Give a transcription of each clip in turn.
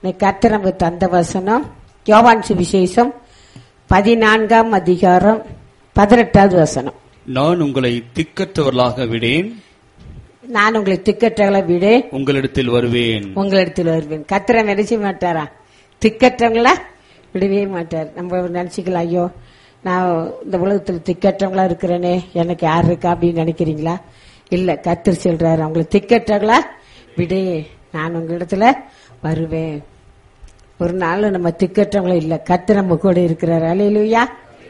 இன்னைக்கு கர்த்தர் நமக்கு தந்த வசனம் யோவான் சுவிசேஷம் பதினான்காம் அதிகாரம் பதினெட்டாவது வசனம் நான் உங்களை திக்கற்றவர்களாக விடேன் நான் உங்களை திக்கற்றவங்களை விட உங்களிடத்தில் வருவேன் உங்களிடத்தில் வருவேன் கத்திர நினைச்ச மாட்டாரா திக்கற்றவங்களா விடவே மாட்டார் நம்ம நினைச்சுக்கலாம் ஐயோ நான் இந்த உலகத்தில் திக்கற்றவங்களா இருக்கிறேனே எனக்கு யார் இருக்கா அப்படின்னு நினைக்கிறீங்களா இல்ல கத்திர சொல்றாரு அவங்களை திக்கற்றவங்களா விடே நான் உங்களிடத்துல வருவேன் ஒரு நாள் நம்ம திக்கற்றவங்களா இல்ல கத்து நம்ம கூட இருக்கிறார் அலையிலுயா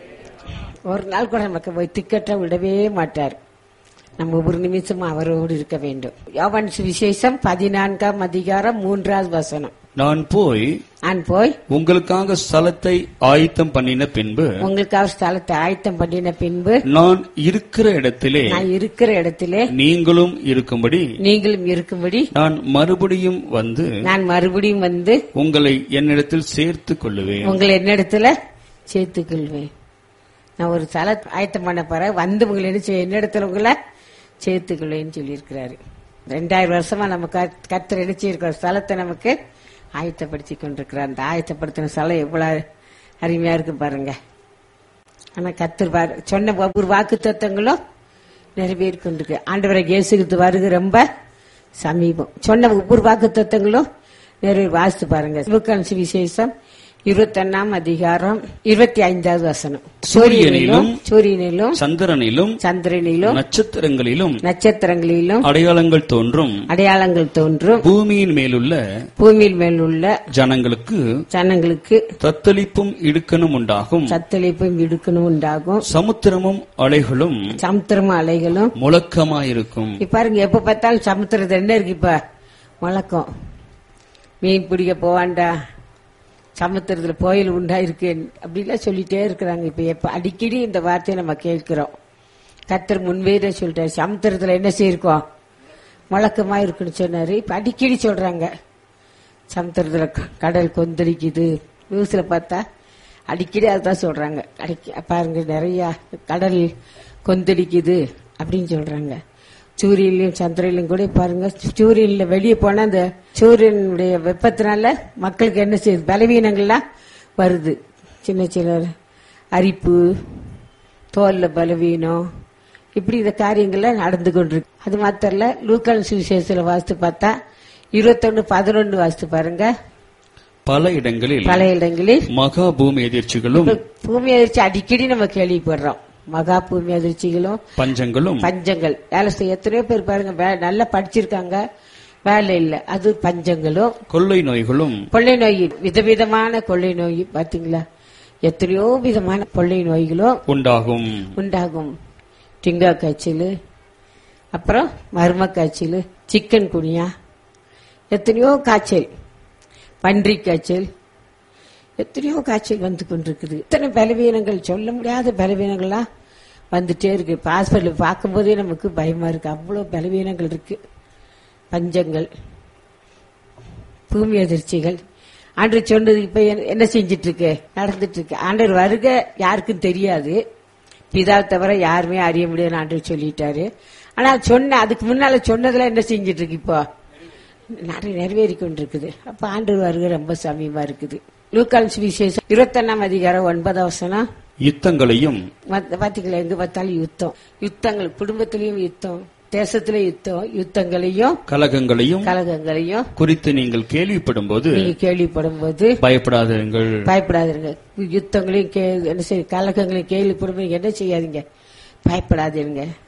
ஒரு நாள் கூட நமக்கு போய் திக்கற்ற விடவே மாட்டார் நம்ம ஒரு நிமிஷம் அவரோடு இருக்க வேண்டும் யோவான் விசேஷம் பதினான்காம் அதிகாரம் மூன்றாவது வசனம் நான் போய் நான் போய் உங்களுக்காக ஸ்தலத்தை ஆயத்தம் பண்ணின பின்பு உங்களுக்காக ஸ்தலத்தை ஆயத்தம் பண்ணின பின்பு நான் இருக்கிற இடத்திலே நான் இருக்கிற இடத்திலே நீங்களும் இருக்கும்படி நீங்களும் இருக்கும்படி நான் மறுபடியும் வந்து நான் மறுபடியும் வந்து உங்களை என்னிடத்தில் சேர்த்துக் கொள்ளுவேன் உங்களை என்னிடத்துல சேர்த்துக் கொள்வேன் நான் ஒரு ஸ்தல ஆயத்தம் பண்ண போற வந்து உங்களை என்ன செய்ய என்னிடத்துல உங்களை சேர்த்துக் கொள்வேன்னு சொல்லியிருக்கிறாரு ரெண்டாயிரம் வருஷமா நம்ம கத்- கர்த்தர் நினைச்சிருக்கிற ஸ்தலத்தை நமக்கு ஆயத்தப்படுத்தி கொண்டிருக்கிறார் அந்த ஆயத்தப்படுத்தின ஸ்தலம் எவ்வளவு அருமையா இருக்கு பாருங்க ஆனா கத்தர் பாரு சொன்ன ஒவ்வொரு வாக்கு தத்துவங்களும் நிறைவேறி கொண்டிருக்கு ஆண்டவரை இயேசுக்கு வருகை ரொம்ப சமீபம் சொன்ன ஒவ்வொரு வாக்கு தத்துவங்களும் நிறைவேறி வாசித்து பாருங்க லூக்கான் விசேஷம் இருபத்தொன்னாம் அதிகாரம் இருபத்தி ஐந்தாவது வசனம் சூரியனிலும் சூரியனிலும் சந்திரனிலும் சந்திரனிலும் நட்சத்திரங்களிலும் நட்சத்திரங்களிலும் அடையாளங்கள் தோன்றும் அடையாளங்கள் தோன்றும் பூமியின் மேலுள்ள பூமியில் மேல் உள்ள ஜனங்களுக்கு ஜனங்களுக்கு தத்தளிப்பும் இடுக்கணும் உண்டாகும் சத்தளிப்பும் இடுக்கணும் உண்டாகும் சமுத்திரமும் அலைகளும் சமுத்திரமும் அலைகளும் முழக்கமாயிருக்கும் இப்ப பாருங்க எப்ப பார்த்தாலும் சமுத்திரத்துல என்ன இருக்கு இப்ப வழக்கம் மீன் பிடிக்க போவான்டா சமுத்திரத்துல கோயில் உண்டா இருக்கு அப்படிலாம் சொல்லிட்டே இருக்கிறாங்க இப்ப எப்ப அடிக்கடி இந்த வார்த்தையை நம்ம கேட்கிறோம் கத்தர் முன்வேற சொல்றாரு சமுத்திரத்துல என்ன செய்யிருக்கோம் முழக்கமா இருக்குன்னு சொன்னாரு இப்ப அடிக்கடி சொல்றாங்க சமுத்திரத்துல க- கடல் கொந்தளிக்குது நியூஸ்ல பார்த்தா அடிக்கடி அதுதான் சொல்றாங்க அடிக்க பாருங்க நிறைய கடல் கொந்தளிக்குது அப்படின்னு சொல்றாங்க சூரியன்லயும் சந்திரன்லயும் கூட பாருங்க சூரியன்ல வெளியே போனா அந்த சூரியனுடைய வெப்பத்தினால மக்களுக்கு என்ன செய்யுது பலவீனங்கள்லாம் வருது சின்ன சின்ன அரிப்பு தோல்ல பலவீனம் இப்படி இந்த காரியங்கள்லாம் நடந்து கொண்டிருக்கு அது மாத்திரம் இல்ல லூக்கான் சுவிசேஷத்துல வாசித்து பார்த்தா இருபத்தொன்னு பதினொன்னு வாசித்து பாருங்க பல இடங்களில் பல இடங்களில் மகா பூமி எதிர்ச்சிகளும் பூமி அதிர்ச்சி அடிக்கடி நம்ம கேள்விப்படுறோம் மகா பூமி அதிர்ச்சிகளும் பஞ்சங்களும் பஞ்சங்கள் வேலை செய்ய எத்தனையோ பேர் பாருங்க வே- நல்லா படிச்சிருக்காங்க வேலை இல்ல அது பஞ்சங்களும் கொள்ளை நோய்களும் கொள்ளை நோய் விதவிதமான கொள்ளை நோய் பாத்தீங்களா எத்தனையோ விதமான கொள்ளை நோய்களும் உண்டாகும் உண்டாகும் டிங்கா காய்ச்சல் அப்புறம் மர்ம காய்ச்சல் சிக்கன் குனியா எத்தனையோ காய்ச்சல் பன்றி காய்ச்சல் எத்தனையோ காய்ச்சல் வந்து கொண்டிருக்குது இத்தனை பலவீனங்கள் சொல்ல முடியாத பலவீனங்கள்லாம் வந்துட்டே இருக்கு இப்ப ஹாஸ்பிட்டல் பார்க்கும்போதே நமக்கு பயமா இருக்கு அவ்வளவு பலவீனங்கள் இருக்கு பஞ்சங்கள் பூமி அதிர்ச்சிகள் ஆண்டவர் சொன்னது இப்ப என்ன- என்ன செஞ்சிட்டு இருக்கு நடந்துட்டு இருக்கு ஆண்டவர் வருக யாருக்கும் தெரியாது பிதா தவிர யாருமே அறிய முடியாதுன்னு ஆண்டவர் சொல்லிட்டாரு ஆனா சொன்ன அதுக்கு முன்னால சொன்னதுல என்ன செஞ்சிட்டு இருக்கு இப்போ நிறைய நிறைவேறி கொண்டிருக்குது அப்ப ஆண்டவர் வருகை ரொம்ப சமீபமா இருக்குது லூக்கான் விசேஷம் இருபத்தொன்னாம் அதிகாரம் ஒன்பதாம் வசனம் யுத்தங்களையும் மத்த- பாத்தீங்களா எங்க பார்த்தாலும் யுத்தம் யுத்தங்கள் குடும்பத்திலயும் யுத்தம் தேசத்திலே யுத்தம் யுத்தங்களையும் கலகங்களையும் கலகங்களையும் குறித்து நீங்கள் கேள்விப்படும் போது நீங்க கேள்விப்படும் போது பயப்படாதீர்கள் பயப்படாதீங்க யுத்தங்களையும் கே- என்ன செய்ய கலகங்களையும் கேள்விப்படும் போது என்ன செய்யாதீங்க பயப்படாதீங்க